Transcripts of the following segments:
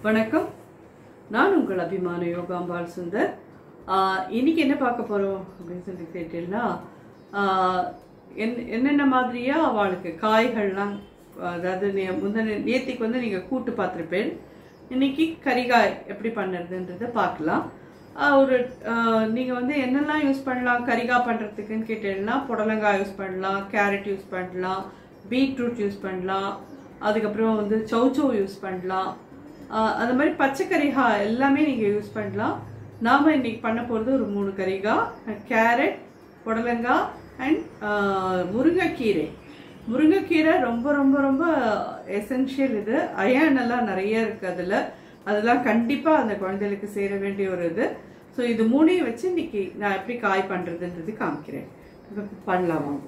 வணக்கம் நான் உங்கள் அபிமான யோகாம்பாள் சுந்தர் ஆஹ் இன்னைக்கு என்ன பார்க்க போறோம் அப்படின்னு சொல்லி கேட்டீங்கன்னா ஆஹ் என்- என்னென்ன மாதிரியா அவளுக்கு காய்கள்லாம் அதாவது நே- முந்தின நேத்திக்கு வந்து நீங்க கூட்டு பார்த்துருப்பேன் இன்னைக்கு கரிகாய் எப்படி பண்ணுறதுன்றதை பார்க்கலாம் ஆஹ் ஒரு ஆஹ் நீங்க வந்து என்னெல்லாம் யூஸ் பண்ணலாம் கரிகாய் பண்றதுக்குன்னு கேட்டீங்கன்னா புடலங்காய் யூஸ் பண்ணலாம் கேரட் யூஸ் பண்ணலாம் பீட்ரூட் யூஸ் பண்ணலாம் அதுக்கப்புறம் வந்து சௌச்சௌ யூஸ் பண்ணலாம் ஆஹ் அந்த மாதிரி பச்சை கரிகாய் எல்லாமே நீங்கள் யூஸ் பண்ணலாம் நாம் இன்னைக்கு பண்ண போகிறது ஒரு மூணு கரிகாய் கேரட் புடலங்காய் அண்ட் முருங்கைக்கீரை முருங்கைக்கீரை ரொம்ப ரொம்ப ரொம்ப எசென்ஷியல் இது அயன் எல்லாம் நிறைய இருக்குது அதில் அதெல்லாம் கண்டிப்பாக அந்த குழந்தைகளுக்கு சேர வேண்டிய ஒரு இது ஸோ இது மூணையும் வச்சு இன்னைக்கு நான் எப்படி காய் பண்ணுறதுன்றது காமிக்கிறேன் இப்போ பண்ணலாம் வாங்க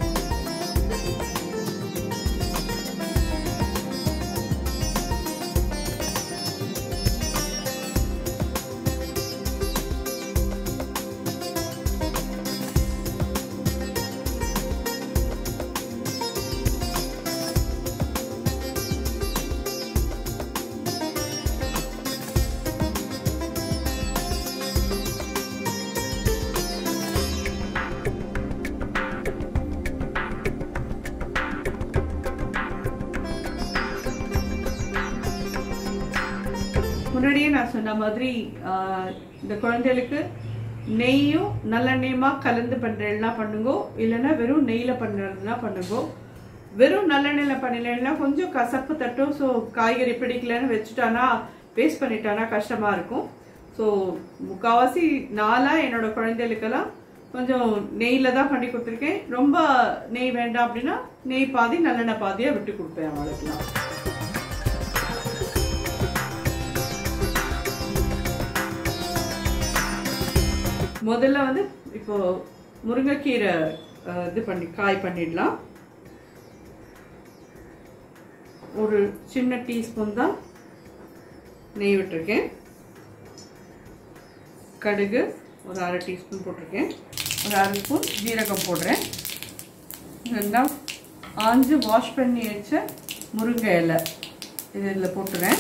முன்னாடியே நான் சொன்ன மாதிரி ஆஹ், இந்த குழந்தைகளுக்கு நெய்யும் நல்லெண்ணெயுமா கலந்து பண்ணுறதுனா பண்ணுங்கோ இல்லைன்னா வெறும் நெய்யில் பண்ணுறதுனா பண்ணுங்கோ வெறும் நல்லெண்ணெயில் பண்ணலைன்னா கொஞ்சம் கசப்பு தட்டும் ஸோ காய்கறி பிடிக்கலன்னு வச்சுட்டானா வேஸ்ட் பண்ணிட்டானா கஷ்டமாக இருக்கும் ஸோ முக்கால்வாசி நாளாக என்னோட குழந்தைகளுக்கெல்லாம் கொஞ்சம் நெய்யில் தான் பண்ணி கொடுத்துருக்கேன் ரொம்ப நெய் வேண்டாம் அப்படின்னா நெய் பாதி நல்லெண்ணெய் பாதியாக விட்டு கொடுப்பேன் அவளுக்குலாம் முதல்ல வந்து இப்போ முருங்கைக்கீரை அஹ், இது பண்ணி காய் பண்ணிடலாம் ஒரு சின்ன டீஸ்பூன் தான் நெய் விட்டுருக்கேன் கடுகு ஒரு அரை டீஸ்பூன் போட்டிருக்கேன் ஒரு அரை ஸ்பூன் ஜீரகம் போடுறேன் இதெல்லாம் ஆஞ்சு வாஷ் பண்ணி வச்ச முருங்கை இலை இது இதில் போட்டுறேன்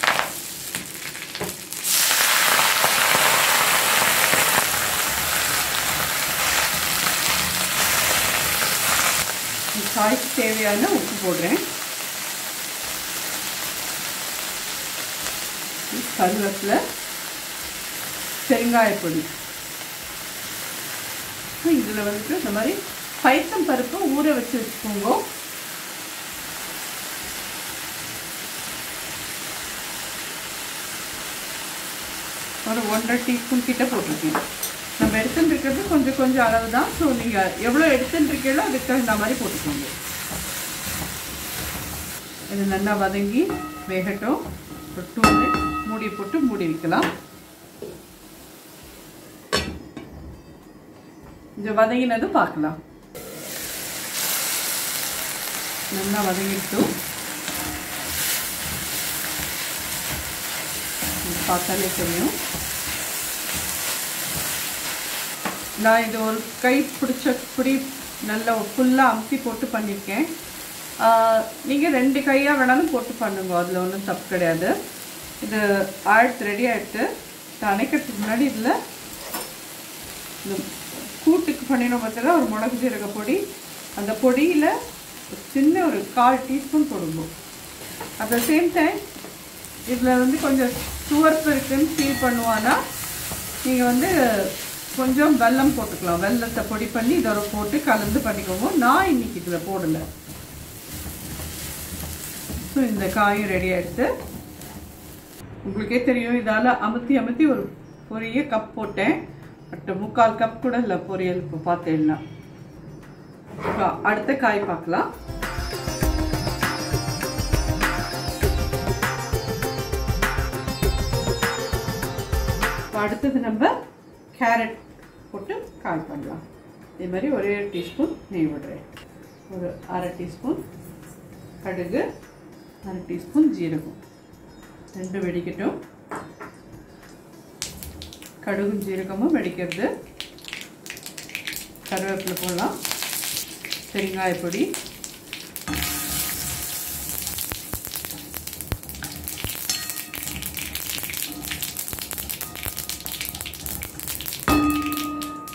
இந்த காய்க்கு தேவையான உப்பு போடுறேன் கருவேப்பிலை பெருங்காயப்பொடி இதில் வந்துட்டு இந்த மாதிரி பைத்தம் பருப்பு ஊற வச்சு வச்சுக்கோங்க ஒரு ஒன்றரை டீஸ்பூன் கிட்ட போட்டிருக்கேன் நம்ம எடுத்துட்டு இருக்கிறது கொஞ்சம் கொஞ்சம் அளவு தான் ஸோ நீங்கள் எவ்வளோ எடுத்துட்டு இருக்கீங்களோ அதுக்கு தகுந்த மாதிரி போட்டுக்கோங்க இது நல்லா வதங்கி வேகட்டும் ஒரு டூ மினிட்ஸ் மூடி போட்டு மூடி வைக்கலாம் இந்த வதங்கினதும் பார்க்கலாம் நல்லா வதங்கிட்டும் இது பார்த்தாலே தெரியும் நான் இது ஒரு கை பிடிச்ச பிடி நல்ல ஃபுல்லாக அமுத்தி போட்டு பண்ணியிருக்கேன் நீங்கள் ரெண்டு கையாக வேணாலும் போட்டு பண்ணுங்க அதில் ஒன்றும் தப்பு கிடையாது இது ஆயிடுத்து ரெடி ஆகிடுத்து இதை அணைக்கிறதுக்கு முன்னாடி இதில் இந்த கூட்டுக்கு பண்ணினோம் பார்த்தா ஒரு மிளகு ஜீரக பொடி அந்த பொடியில் ஒரு சின்ன ஒரு கால் டீஸ்பூன் போடுங்க அட் த சேம் டைம் இதில் வந்து கொஞ்சம் சுவர்ப்பு இருக்குன்னு ஃபீல் பண்ணுவானா நீங்கள் வந்து கொஞ்சம் வெல்லம் போட்டுக்கலாம் வெல்லத்தை பொடி பண்ணி இதோட போட்டு கலந்து பண்ணிக்கோங்க நான் இன்னைக்கு இதில் போடலை ஸோ இந்த காயும் ரெடி ஆகிடுது உங்களுக்கே தெரியும் இதால் அமுத்தி அமுத்தி ஒரு பொரிய கப் போட்டேன் பட் முக்கால் கப் கூட இல்லை பொரியல் இப்போ பார்த்தேன்னா இப்போ அடுத்த காய் பார்க்கலாம் இப்போ அடுத்தது நம்ம கேரட் போட்டு காய் பண்ணலாம் இதே மாதிரி ஒரே ஒரு டீஸ்பூன் நெய் விடுறேன் ஒரு அரை டீஸ்பூன் கடுகு அரை டீஸ்பூன் ஜீரகம் ரெண்டு வெடிக்கட்டும் கடுகும் ஜீரகமும் வெடிக்கிறது கருவேப்பிலை போடலாம் பெருங்காயப்பொடி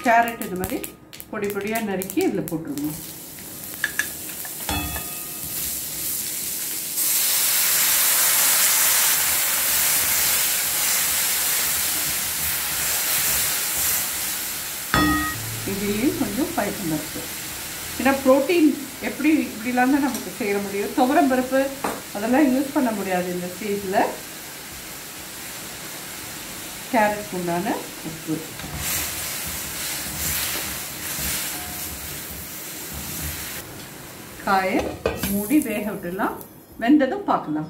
கேரட் இந்த மாதிரி பொடி பொடியாக நறுக்கி இதில் போட்டுருங்க இதுலேயும் கொஞ்சம் பயத்தம் பருப்பு ஏன்னா ப்ரோட்டீன் எப்படி இப்படிலாம் தான் நமக்கு செய்ய முடியும் துவரம் பருப்பு அதெல்லாம் யூஸ் பண்ண முடியாது இந்த ஸ்டேஜில் கேரட் உண்டான உப்பு காயை மூடி வேக விட்டுடலாம் வெந்ததும் பார்க்கலாம்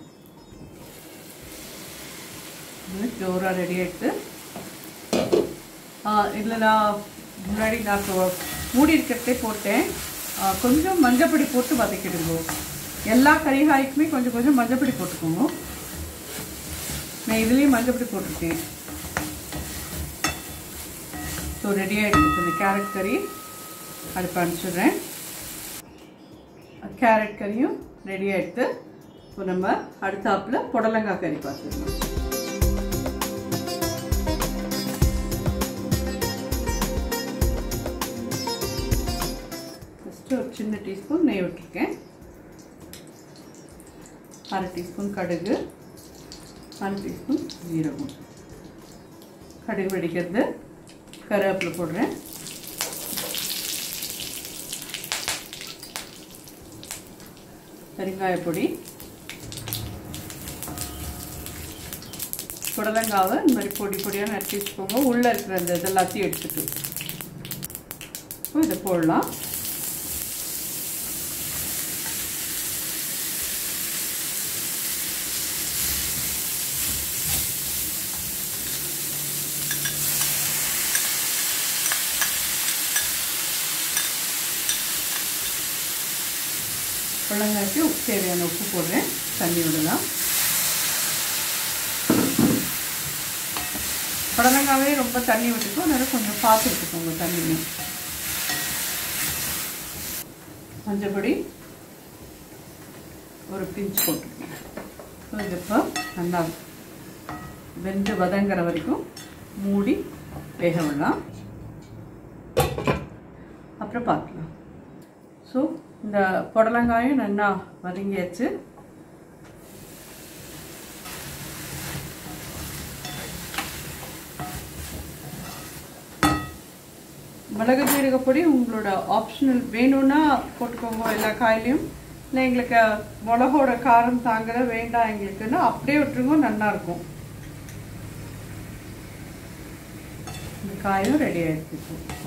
ஜோராக ரெடி ஆகிட்டு இதில் நான் முன்னாடி நான் இப்போ மூடி இருக்கிறதே போட்டேன் ஆ, கொஞ்சம் மஞ்சப்பொடி போட்டு வதக்கிடுங்க எல்லா கறிகாய்க்குமே கொஞ்சம் கொஞ்சம் மஞ்சப்பொடி போட்டுக்கோங்க நான் இதுலேயும் மஞ்சப்பொடி போட்டிருக்கேன் ஸோ ரெடி ஆகிடுச்சு இந்த கேரட் கறி அடுப்பு அனுப்பிச்சிடுறேன் கேரட் கறியும் ரெடி ஆகிடுத்து இப்போ நம்ம அடுத்தாப்பில் புடலங்காய் கறி பார்த்துக்கலாம் ஃபஸ்ட்டு ஒரு சின்ன டீஸ்பூன் நெய் விட்டுருக்கேன் அரை டீஸ்பூன் கடுகு அரை டீஸ்பூன் ஜீரகம் கடுகு வெடிக்கிறது கருவேப்பிலை போடுறேன் பெருங்காய பொடி புடலங்காவை இந்த மாதிரி பொடி பொடியாக நட்டி வச்சுக்கோங்க உள்ளே இருக்கிற அந்த இது எல்லாத்தையும் எடுத்துட்டு இப்போ இதை போடலாம் புடலங்காய்க்கு உப்பு தேவையான உப்பு போடுறேன் தண்ணி விடலாம் புடலங்காவே ரொம்ப தண்ணி விட்டுக்கும் அதனால கொஞ்சம் பார்த்து விட்டுக்கோங்க தண்ணி மஞ்சப்பொடி ஒரு பிஞ்ச் போட்டுருக்கேன் இது இப்போ நல்லா வெந்து வதங்குற வரைக்கும் மூடி வேக விடலாம் அப்புறம் பார்க்கலாம் ஸோ இந்த புடலங்காயும் நல்லா வதங்கியாச்சு மிளகு ஜீரக பொடி உங்களோட ஆப்ஷனல் வேணும்னா போட்டுக்கோங்க எல்லா காயிலையும் இல்லை எங்களுக்கு மிளகோட காரம் தாங்கல வேண்டாம் எங்களுக்குன்னா அப்படியே விட்டுருங்க நல்லா இருக்கும் இந்த காயும் ரெடி ஆயிடுச்சு இப்போ.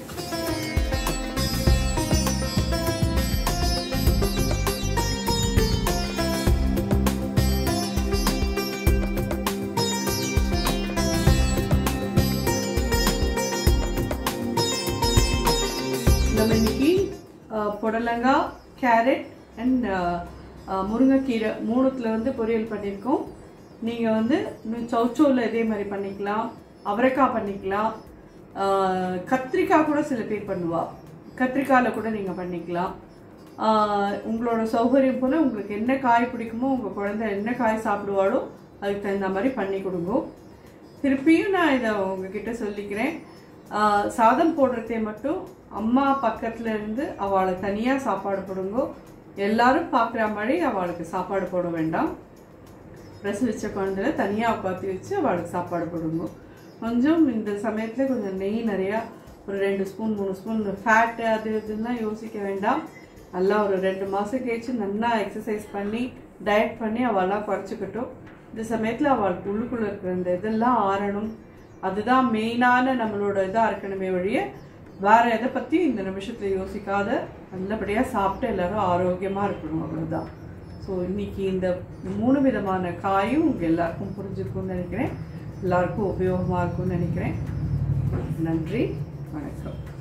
நம்ம இன்னைக்கு அஹ், புடலங்காய் கேரட் அண்ட் முருங்கைக்கீரை மூணுத்தில் வந்து பொரியல் பண்ணியிருக்கோம் நீங்கள் வந்து இன்னும் சௌச்சோவில் இதே மாதிரி பண்ணிக்கலாம் அவரைக்காய் பண்ணிக்கலாம் அஹ், கத்திரிக்காய் கூட சில பேர் பண்ணுவா கத்திரிக்காயில் கூட நீங்கள் பண்ணிக்கலாம் அஹ், உங்களோட சௌகரியம் போல் உங்களுக்கு என்ன காய் பிடிக்குமோ உங்கள் குழந்தை என்ன காய் சாப்பிடுவாளோ அதுக்கு தகுந்த மாதிரி பண்ணி கொடுங்க திருப்பியும் நான் இதை உங்ககிட்ட சொல்லிக்கிறேன் ஆஹ் சாதம் போடுறதே மட்டும் அம்மா பக்கத்துல இருந்து அவளை தனியா சாப்பாடு போடுங்க எல்லாரும் பார்க்குற மாதிரி அவளுக்கு சாப்பாடு போட வேண்டாம் பிரசவிச்ச குழந்தைல தனியா உட்காந்து வச்சு அவளுக்கு சாப்பாடு போடுங்க கொஞ்சம் இந்த சமயத்துல கொஞ்சம் நெய் நிறையா ஒரு ரெண்டு ஸ்பூன் மூணு ஸ்பூன் ஃபேட்டு அது இதுலாம் யோசிக்க வேண்டாம் நல்லா ஒரு ரெண்டு மாதம் கழிச்சு நல்லா எக்ஸசைஸ் பண்ணி டயட் பண்ணி அவெல்லாம் குறைச்சிக்கட்டும் இந்த சமயத்தில் அவளுக்கு உள்ளுக்குள்ளே இருக்கிற இந்த இதெல்லாம் ஆறணும் அதுதான் மெயினான நம்மளோட இதாக இருக்கணுமே ஒழிய வேற எதை பற்றி இந்த நிமிஷத்தில் யோசிக்காத நல்லபடியாக சாப்பிட்டு எல்லாரும் ஆரோக்கியமாக இருக்கணும் அவ்வளோதான் ஸோ இன்னைக்கு இந்த மூணு விதமான காயும் உங்கள் எல்லாருக்கும் புரிஞ்சிருக்கும்னு நினைக்கிறேன் எல்லாருக்கும் உபயோகமாக இருக்கும்னு நினைக்கிறேன் நன்றி வணக்கம்